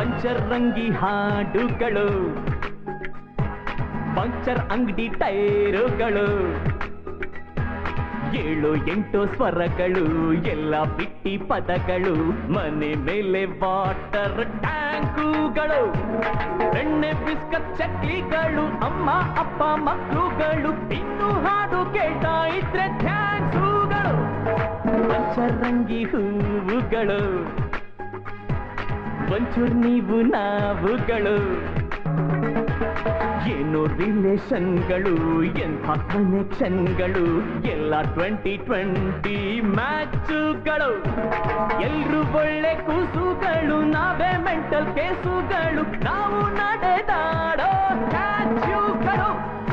ಪಂಚರಂಗಿ ಹಾಡುಗಳು ಪಂಚರ್ ಅಂಗಡಿ ಟೈರುಗಳು ಏಳು ಎಂಟು ಸ್ವರಗಳು ಎಲ್ಲ ಬಿಟ್ಟಿ ಪದಗಳು ಮನೆ ಮೇಲೆ ವಾಟರ್ ಟ್ಯಾಂಕುಗಳು ಬೆಣ್ಣೆ ಬಿಸ್ಕತ್ ಚಕ್ಲಿಗಳು ಅಮ್ಮ ಅಪ್ಪ ಮಕ್ಕಳುಗಳು ಇನ್ನು ಹಾಡು ಕೇಳ್ತಾ ಇದ್ರೆ ಥ್ಯಾಂಕ್ಸುಗಳು ಪಂಚರಂಗಿ ಹೂವುಗಳು ಒಂಚೂರು ನೀವು ನಾವುಗಳು ಏನು ರಿಲೇಷನ್ಗಳು ಎಂಥ ಕನೆಕ್ಷನ್ಗಳು ಎಲ್ಲ ಟ್ವೆಂಟಿ ಟ್ವೆಂಟಿ ಮ್ಯಾಚುಗಳು ಎಲ್ರು ಒಳ್ಳೆ ಕೂಸುಗಳು ನಾವೇ ಮೆಂಟಲ್ ಕೇಸುಗಳು ನಾವು ನಡೆದಾಡೋ ಸ್ಟ್ಯಾಚ್ಯೂಗಳು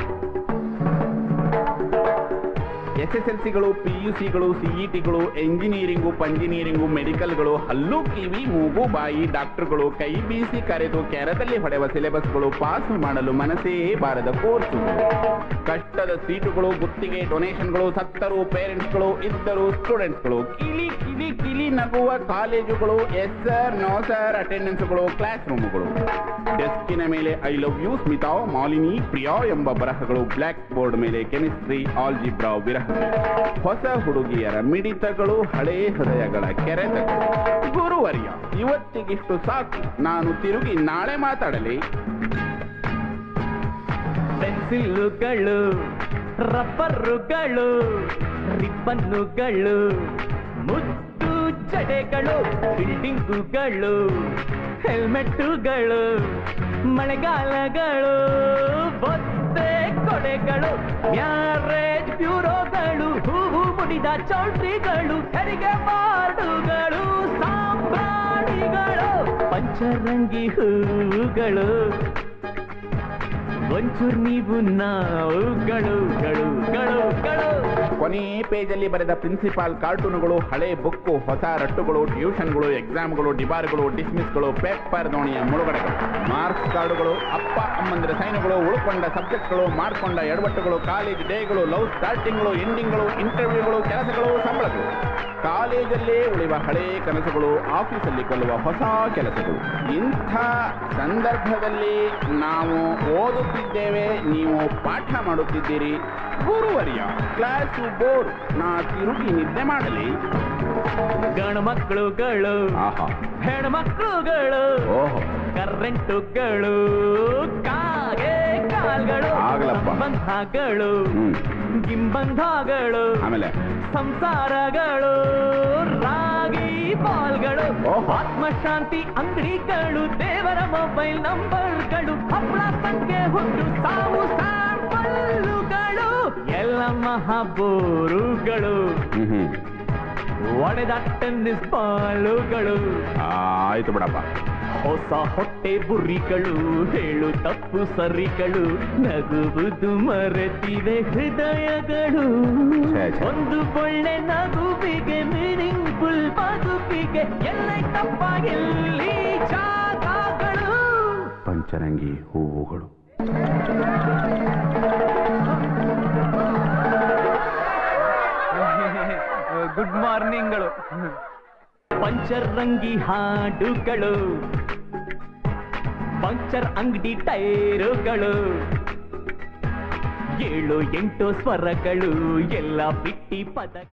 ಎಸ್ ಎಸ್ ಎಲ್ ಸಿಗಳು ಪಿ ಯು ಸಿಗಳು ಸಿಇಟಿಗಳು ಎಂಜಿನಿಯರಿಂಗು ಪಂಜಿನಿಯರಿಂಗು ಮೆಡಿಕಲ್ಗಳು ಹಲ್ಲು ಕಿವಿ ಮೂಗು ಬಾಯಿ ಡಾಕ್ಟರ್ಗಳು ಕೈ ಬೀಸಿ ಕರೆದು ಕೆರದಲ್ಲಿ ಹೊಡೆವ ಸಿಲೆಬಸ್ಗಳು ಪಾಸ್ ಮಾಡಲು ಮನಸ್ಸೇ ಬಾರದ ಕೋರ್ಸು ಕಷ್ಟದ ಸೀಟುಗಳು ಗುತ್ತಿಗೆ ಡೊನೇಷನ್ಗಳು ಸತ್ತರು ಪೇರೆಂಟ್ಸ್ಗಳು ಇದ್ದರು ಸ್ಟೂಡೆಂಟ್ಸ್ಗಳು ಕಿಲಿ ಕಿಲಿ ಕಿಲಿ ನಗುವ ಕಾಲೇಜುಗಳು ಎಸ್ ಸರ್ ನೋ ಸರ್ ಅಟೆಂಡೆನ್ಸ್ಗಳು ಕ್ಲಾಸ್ ರೂಮುಗಳು ಡೆಸ್ಕಿನ ಮೇಲೆ I love you Smita Malini Priya ಎಂಬ ಬರಹಗಳು ಬ್ಲ್ಯಾಕ್ ಬೋರ್ಡ್ ಮೇಲೆ ಕೆಮಿಸ್ಟ್ರಿ ಆಲ್ಜಿಬ್ರಾ ವಿರಹ ಹೊಸ ಹುಡುಗಿಯರ ಮಿಡಿತಗಳು ಹಳೇ ಹೃದಯಗಳ ಕೆರೆತಗಳು ಗುರುವರ್ಯ ಇವತ್ತಿಗಿಷ್ಟು ಸಾಕು ನಾನು ತಿರುಗಿ ನಾಳೆ ಮಾತಾಡಲಿ ಪೆನ್ಸಿಲ್ಲುಗಳು ರಬ್ಬರುಗಳು ರಿಬ್ಬನ್ನುಗಳು ಮುತ್ತು ಜಡೆಗಳು ಬಿಲ್ಡಿಂಗುಗಳು ಹೆಲ್ಮೆಟ್ಟುಗಳು ಮಳೆಗಾಲಗಳು ಒತ್ತೆ ಕೊಡೆಗಳು ಮ್ಯಾರೇಜ್ ಬ್ಯೂರೋಗಳು ಹೂವು ಮುಡಿದ ಚೌಲ್ಟ್ರಿಗಳು ಹೆರಿಗೆ ವಾರ್ಡುಗಳು ಸಾಂಬ್ರಾಣಿಗಳು ಪಂಚರಂಗಿ ಹೂವುಗಳು ಒಂಚೂರು ನೀವು ನಾವುಗಳು ಗಳು ಗಳು ಗಳು ಕೊನೆ ಪೇಜಲ್ಲಿ ಬರೆದ ಪ್ರಿನ್ಸಿಪಾಲ್ ಕಾರ್ಟೂನುಗಳು ಹಳೆ ಬುಕ್ಕು ಹೊಸ ರಟ್ಟುಗಳು ಟ್ಯೂಷನ್ಗಳು ಎಕ್ಸಾಮ್ಗಳು ಡಿಬಾರ್ಗಳು ಡಿಸ್ಮಿಸ್ಗಳು ಪೇಪರ್ ದೋಣಿಯ ಮುಳುಗಡೆಗಳು ಮಾರ್ಕ್ಸ್ ಕಾರ್ಡುಗಳು ಅಪ್ಪ ಅಮ್ಮಂದಿರ ಸೈನುಗಳು ಉಳ್ಕೊಂಡ ಸಬ್ಜೆಕ್ಟ್ಗಳು ಮಾಡ್ಕೊಂಡ ಎಡವಟ್ಟುಗಳು ಕಾಲೇಜ್ ಡೇಗಳು ಲವ್ ಸ್ಟಾರ್ಟಿಂಗ್ಗಳು ಎಂಡಿಂಗ್ಗಳು ಇಂಟರ್ವ್ಯೂಗಳು ಕೆಲಸಗಳು ಸಂಬಳಗಳು ಕಾಲೇಜಲ್ಲೇ ಉಳಿಯುವ ಹಳೆ ಕನಸುಗಳು ಆಫೀಸಲ್ಲಿ ಕೊಲ್ಲುವ ಹೊಸ ಕೆಲಸಗಳು ಇಂಥ ಸಂದರ್ಭದಲ್ಲಿ ನಾವು ಓದುತ್ತಿದ್ದೇವೆ ನೀವು ಪಾಠ ಮಾಡುತ್ತಿದ್ದೀರಿ ಗುರುವರ್ಯ ಕ್ಲಾಸು ಬೋರ್ ನಾ ತಿರುಗಿ ನಿದ್ದೆ ಮಾಡಲಿ ಗಂಡು ಮಕ್ಕಳುಗಳು ಆಹಾ ಹೆಣ್ಮಕ್ಳುಗಳು ಓಹೋ ಕರೆಂಟುಗಳು ಕಾಗೆ ಕಾಲ್ಗಳು ಆಗ್ಲಪ್ಪ. ಬಂಧಗಳು ಹ್ಮ್ ಗಿಂಬಂಧಗಳು ಆಮೇಲೆ ಸಂಸಾರಗಳು ರಾಗಿ ಬಾಲ್ಗಳು ಓಹೋ. ಆತ್ಮಶಾಂತಿ ಅಂಗಡಿಗಳು ದೇವರ ಮೊಬೈಲ್ ನಂಬರ್ಗಳು ಹಪ್ಪಳ ಸಂಖ್ಯೆ ಹುಟ್ಟು ಸಾವು ಸ್ಯಾಂಪಲ್ಗಳು ಎಲ್ಲ ಮಹಾಬೋರುಗಳು ಹ್ಮ್ ಹ್ಮ್ ಒಡೆದ ಟೆನ್ನಿಸ್ ಬಾಲುಗಳು ಆಯ್ತು ಬಿಡಪ್ಪ ಹೊಸ ಹೊಟ್ಟೆ ಬುರಿಗಳು ಹೇಳು ತಪ್ಪು ಸರಿಗಳು ನಗುವುದು ಮರೆತಿವೆ ಹೃದಯಗಳು ಛೇ, ಛೇ. ಒಂದು ಒಳ್ಳೆ ನಗುವಿಗೆ ಮೀನಿಂಗ್ಫುಲ್ ಬದುಕಿಗೆ ಎಲ್ಲ ತಪ್ಪಾಗಿಲ್ಲಿ ಜಾಗಗಳು ಪಂಚರಂಗಿ ಹೂವುಗಳು ಗುಡ್ ಮಾರ್ನಿಂಗ್ಗಳು ಪಂಚರಂಗಿ ಹಾಡುಗಳು ಪಂಚರ್ ಅಂಗಡಿ ಟೈರುಗಳು ಏಳು ಎಂಟು ಸ್ವರಗಳು ಎಲ್ಲ ಬಿಟ್ಟಿ ಪದ